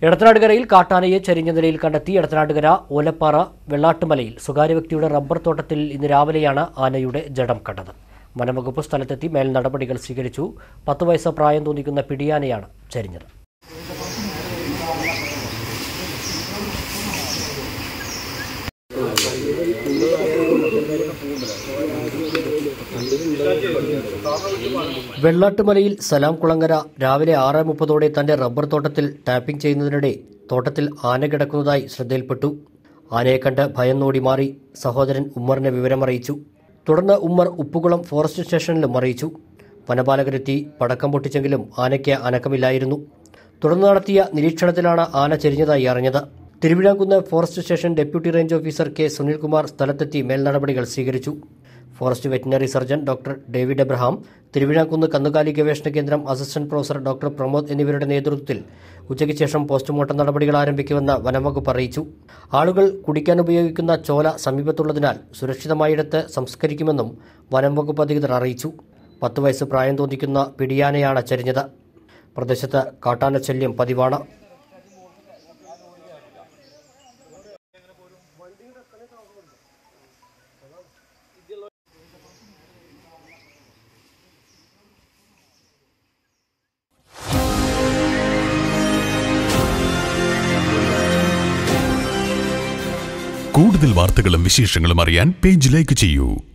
എടത്തനാട്ടുകരയിൽ കാട്ടാനയെ ചരിഞ്ഞ നിലയിൽ കണ്ടെത്തി എടത്തനാട്ടുകര ഓലപ്പാറ വെള്ളാട്ടുമലയിൽ സ്വകാര്യ വ്യക്തിയുടെ റബ്ബർ തോട്ടത്തിൽ ഇന്ന് രാവിലെയാണ് ആനയുടെ ജഡം കണ്ടത് വനംവകുപ്പ് സ്ഥലത്തെത്തി മേൽ നടപടികൾ സ്വീകരിച്ചു പത്ത് വയസ്സ് പ്രായം തോന്നിക്കുന്ന പിടിയാനയാണ് ചരിഞ്ഞത് വെള്ളാട്ടുമലയിൽ സലാം കുളങ്ങര രാവിലെ ആറ് മുപ്പതോടെ തന്റെ റബ്ബർ തോട്ടത്തിൽ ടാപ്പിംഗ് ചെയ്യുന്നതിനിടെ തോട്ടത്തിൽ ആന കിടക്കുന്നതായി ശ്രദ്ധയിൽപ്പെട്ടു ആനയെ കണ്ട് ഭയന്നോടി മാറി സഹോദരൻ ഉമ്മറിനെ വിവരമറിയിച്ചു തുടർന്ന് ഉമ്മർ ഉപ്പുകുളം ഫോറസ്റ്റ് സ്റ്റേഷനിലും അറിയിച്ചു വനപാലകരെത്തി പടക്കം പൊട്ടിച്ചെങ്കിലും ആനയ്ക്ക് അനക്കമില്ലായിരുന്നു തുടർന്ന് നടത്തിയ നിരീക്ഷണത്തിലാണ് ആന ചെരിഞ്ഞതായി അറിഞ്ഞത് Thiruvizhamkunnu forest station deputy range officer K Sunilkumar സ്ഥലത്തെത്തി മേൽനടപടികൾ സ്വീകരിച്ചു forest veterinary surgeon doctor David Abraham Thiruvizhamkunnu കന്നുകാലി ഗവേഷണ കേന്ദ്രം അസിസ്റ്റന്റ് പ്രൊഫസർ ഡോക്ടർ പ്രമോദ് എന്നിവരുടെ നേതൃത്വത്തിൽ ഉച്ചയ്ക്ക് ശേഷം പോസ്റ്റ്മോർട്ടം നടപടികൾ ആരംഭിക്കുമെന്ന് വനംവകുപ്പ് അറിയിച്ചു ആളുകൾ കുടിക്കാൻ ഉപയോഗിക്കുന്ന ചോല സമീപത്തുള്ളതിനാൽ സുരക്ഷിതമായിടത്ത് സംസ്കരിക്കുമെന്നും വനംവകുപ്പ് അധികൃതർ അറിയിച്ചു പത്ത് വയസ്സ് പ്രായം തോന്നിക്കുന്ന പിടിയാനയാണ് ചരിഞ്ഞത് പ്രദേശത്ത് കാട്ടാന ശല്യം പതിവാണ് കൂടുതൽ വാർത്തകളും വിശേഷങ്ങളും അറിയാൻ പേജ് ലൈക്ക് ചെയ്യൂ